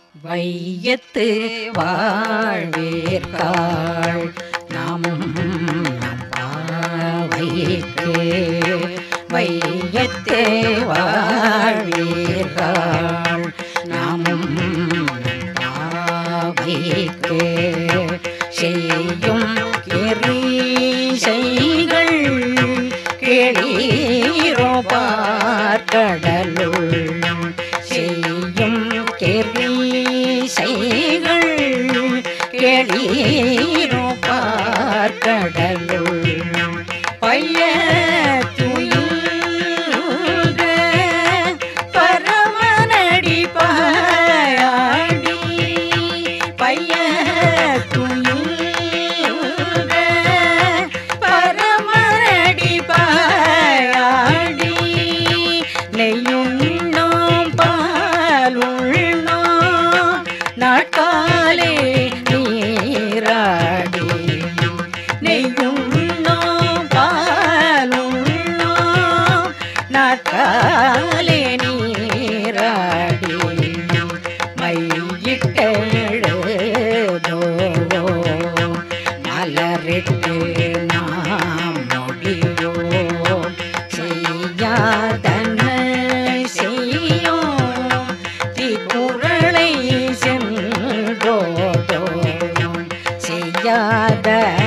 வையத்து வாழ்வீர்கள் நாமும் நம் பாவைக்கு வையத்து வாழ்வீர்கள் நாமும் நம் பாவைக்கு செய்யும் கிரீசைகள் கேளீரோ பார்க்கடலுள் செய்யும் கிரீசைகள் கேளீரோ பார்க்கடலுள் பைய துயில்க பரமனடி பாயாடி பைய துயில்க பரமனடி பாயாடி நெய்யுண்ணோம் பாலுண்ணோம் நாட்காலே நீராடி நெய்யுண்ணோம் பாலுண்ணோம் நாட்காலே நீராடி மையிட்டெழுதோ மலரிட்டு நாம் முடியோ செய்யாதன செய்யோம் தீக்குறளை சென்றோதோ செய்யாத